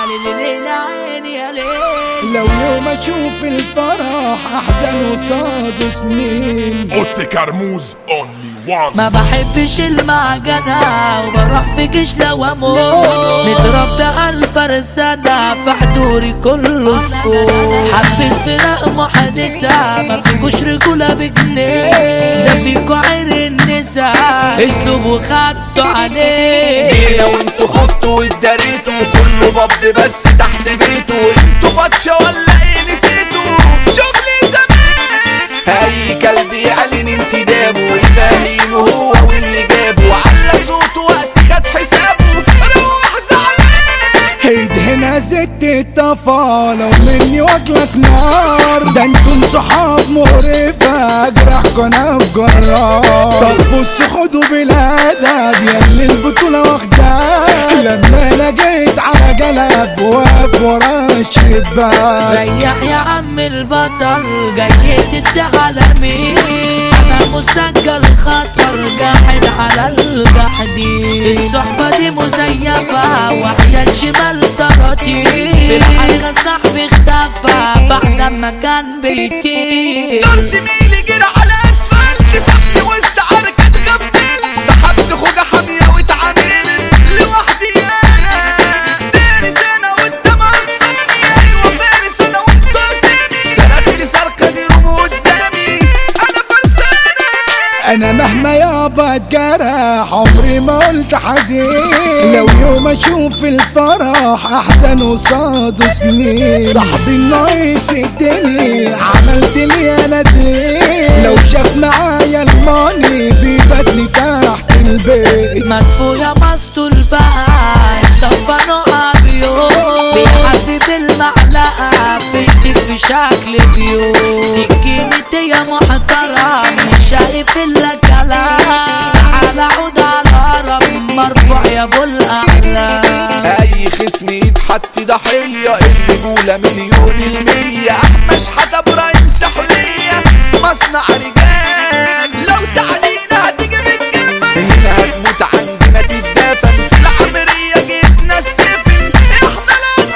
ليلة عيني يا ليل لو يوم اشوف الفرح احزن وصاد سنين اوتي كرموز اونلي وان ما بحبش المعجنة وبروح في جيش لو اموت متربي على الفرسانة في حضوري كله سكوت حبيت فراق محادثة ما فيكوش رجولة بجنيه ده فيكو عير النساء اسلوب وخدتوا عليه جينا وانتوا خفتوا واتداريتوا كله بض بس تحت بيته انتوا بطشة ولا ايه نسيتوا شغل زمان اي كلب يعلن انتدابه يبين هو واللي جابه على صوته وقت خد حسابه روح زعلان هيد هنا زدت الطفالة ومني واكلك نار ده انتم صحاب مقرفة جرحكوا انا بجرار طب بص خدوا بالادب يا اللي البطولة واخداه لما انا جيت على جلب واقف ورا الشباك ريح يا عم البطل جاي تسع على مين انا مسجل خطر جاحد على الجحدي الصحبة دي مزيفة وحياة شمال طراتي في الحقيقة صاحبي اختفى بعد ما كان بيتي دور زميلي جرى على اسفلت سابني وسط عركة غفلت سحبت خوجة حامية واتعاملت لوحدي انا دارس انا قدام اغصاني ايوه فارس انا وانت سامي صرخت صرخة جرم قدامي انا فرسانة انا مهما يابا اتجرح عمري ما قلت حزين لو يوم اشوف الفرح احزن وصاد سنين صاحبي النايس الدنيا عملت لي انا ليه لو شاف معايا الماني بيباتني تحت البيت مدفوع يا مستول بقى استفانو ابيو بيحبب المعلقة فيشتك في شكل بيو سكينتي يا محترم مش شايف الا كلام تعالى عود على الهرم مرفوع يا ابو الاعلام اي خصم يتحط ضحية الرجولة مليون المية احمد حتى ابراهيم سحلية مصنع رجال لو تعدينا هتيجي بالجفن هنا هتموت عندنا تتدفن في العمرية جبنا السفن احنا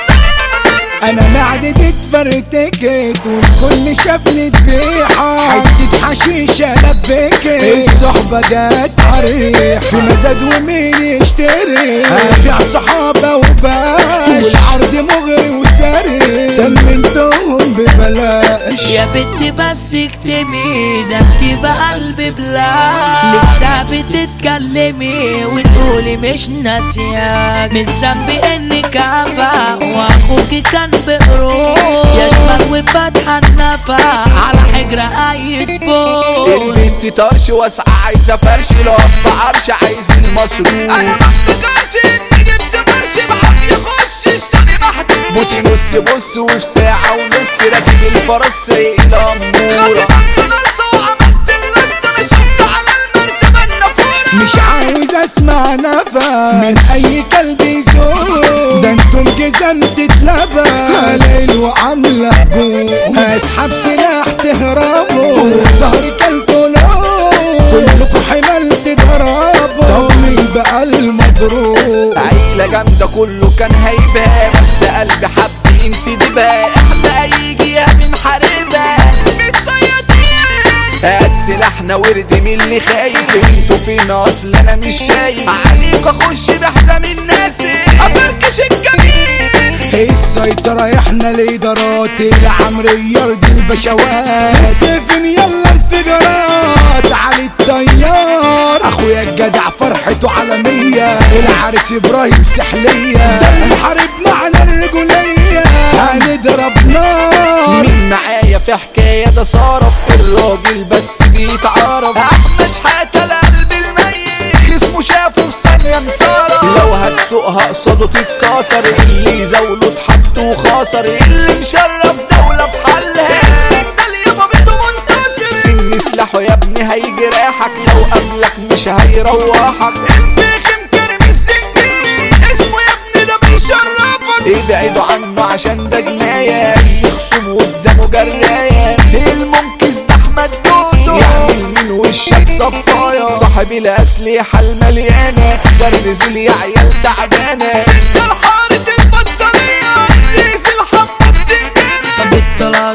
الابطال انا معدتي اتفرتكت والكل شافني ذبيحة حتة حشيشة لبكت الصحبة جت عريح في مزاد ومين يشتري هبيع صحابة وباش والعرض مغري وسري تمنتهم ببلاش يا بنتي بس اكتمي ده انت بقلبي بلا لسه بتتكلمي وتقولي مش ناسياك مش ذنبي انك عفا واخوكي كان بقروح يا شمال وفاتحة النفا على حجرة اي سبون البنت طرش واسعة عايزة فرش لو عرش عايز المصروف انا ما افتكرش اني جبت فرش بعافية خش اشتري محدود موتي نص بص وفي ساعة ونص راكب الفرس سايق الأمورة خدت انسى نص وعملت اللست انا شفت على المرتبة النافورة مش عاوز اسمع نفا من اي كلب يزور ده انتم جزم تتلبى هلال وعاملة هجوم اسحب سلاح تهربوا ظهري كلتوا كلكم حمل تضربوا طب مين بقى المضروب عيلة جامدة كله كان هيبها بس قلبي حب انت دبها احنا هيجي يا بنحاربها متصيدين هات سلاحنا ورد من اللي خايف انتوا فين اصل انا مش شايف عليك اخش بحزام الناس افركش الجميل السيطرة احنا الادارات العمرية يرضي البشوات في السفن يلا انفجارات علي الطيار اخويا الجدع فرحته عالمية العرس ابراهيم سحلية ده المحارب معنا الرجولية هنضرب نار مين معايا في حكاية ده صرف الراجل بس بيتعرف احمد شحاتة القلب الميت خصمه شافه في ثانية انصرف لو هتسوقها قصاده تتكسر اللي زاوله اتحط وخسر اللي مشرف دولة بحلها السندل يابا بيده منتصر سن سلاحه يا ابني هيجرحك لو قبلك مش هيروحك الفخم كريم السنجيري اسمه يا ابني ده بيشرفك ابعدوا عنه عشان ده جناية يخصم قدامه جراية المنكس ده احمد دودو يعمل من وشك صفاية صاحب الاسلحة المليانة جرز لي عيال تعبانة ست الحارة البطارية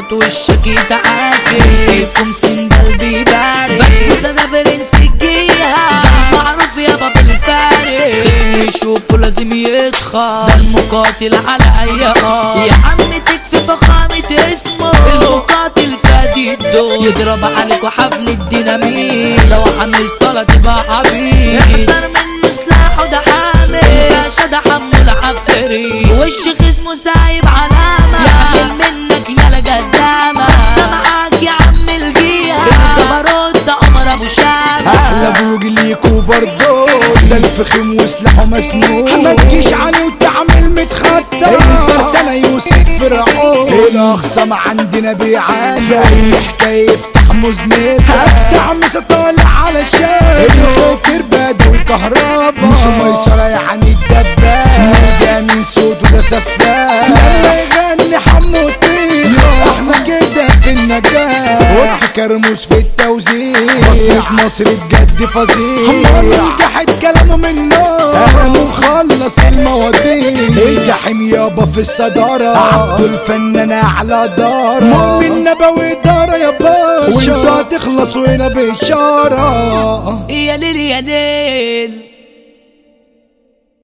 تموت وشك يتعاكس فيكم سندال بيبارك بس بس انا برنس الجيها ده معروف يابا بالفارق خصم يشوفه لازم يتخاف ده المقاتل على اي اه يا عم تكفي فخامة اسمه المقاتل فادي الدور يضرب عليكوا حفل الديناميت لو عامل طلع تبقى عبيد احذر منه سلاحه ده حامل باشا ده حمو العفري في وش خصمه سايب علامة يعمل منك يالا جزامة خمسة معاك يا عم الجيهة الجبروت ده عمر ابو شامة احلى بوج ليكوا برضو ده الفخم وسلاحه مسنون ما تجيش عليه وتعمل متخطى الفرسانة يوسف فرعون الاخصم عندنا بيعاني في اي حكاية يفتح مذنبة الدعم طالع على الشارع الخطر بدوي كهربا مش ميسرة يعني الدباب مرجاني صوته ده سفاح لما يغني حمو طيخ احنا كده في النجاح كرموس في التوزيع مصرف مصر بجد فظيع هم نجحت كلامه منه انا مخلص المواضيع الجحيم يابا في الصدارة عبد الفنان اعلى دارة مؤمن نبوي دارة يا باشا وانتوا هتخلصوا هنا بإشارة يا ليل يا ليل